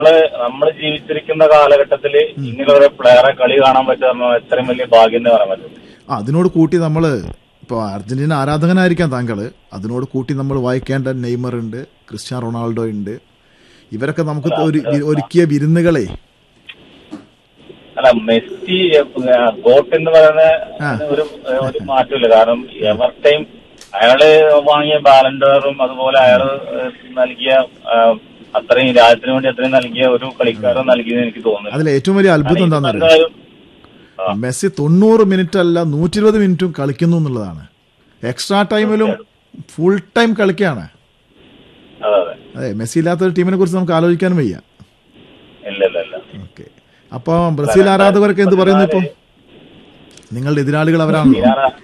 നമ്മള് നമ്മൾ ജീവിച്ചിരിക്കുന്ന കാലഘട്ടത്തില് ഇങ്ങനെ ഒരു പ്ലെയറെ കളി കാണാൻ പറ്റുക എത്രയും വലിയ ഭാഗ്യം എന്ന് പറയാൻ പറ്റും ആ, അതിനോട് കൂട്ടി നമ്മൾ ഇപ്പോൾ അർജന്റീന ആരാധകനായിരിക്കാം താങ്കൾ അതിനോട് കൂട്ടി നമ്മൾ വായിക്കേണ്ട നെയ്മർ ഉണ്ട് ക്രിസ്ത്യാനോ റൊണാൾഡോ ഉണ്ട് ഇവരൊക്കെ നമുക്ക് ഒരു ഒരുക്കിയ വിരുന്നുകളെ അല്ല മെസ്സി ഗോട്ട് എന്ന് പറയുന്ന ആ. ഒരു ഒരു മാറ്റമില്ല കാരണം എവർ ടൈം അയാള് വാങ്ങിയ ബാലൻഡറും അതുപോലെ അയാള് നൽകിയ ആ, അത്രയും രാജ്യത്തിന് വേണ്ടി അത്രയും നൽകിയ ഒരു കളിക്കാരൻ നൽകിയെന്ന് എനിക്ക് തോന്നുന്നില്ല അതിൽ ഏറ്റവും വലിയ അത്ഭുതം എന്താണെന്ന് അറിയാം എന്തായാലും ആ. മെസ്സി തൊണ്ണൂറ് മിനിറ്റ് അല്ല നൂറ്റി ഇരുപത് മിനിറ്റും കളിക്കുന്നു എന്നുള്ളതാണ് എക്സ്ട്രാ ടൈമിലും ഫുൾ ടൈം കളിക്കുകയാണ് അതെ അതെ അതെ മെസ്സി ഇല്ലാത്ത ഒരു ടീമിനെ കുറിച്ച് നമുക്ക് ആലോചിക്കാനും വയ്യ ഇല്ല ഇല്ല ഇല്ല ഓക്കെ അപ്പോൾ ബ്രസീൽ ആരാധകർക്ക് എന്ത് പറയുന്നു ഇപ്പം നിങ്ങളുടെ എതിരാളികൾ അവരാണല്ലോ ഇയാളെ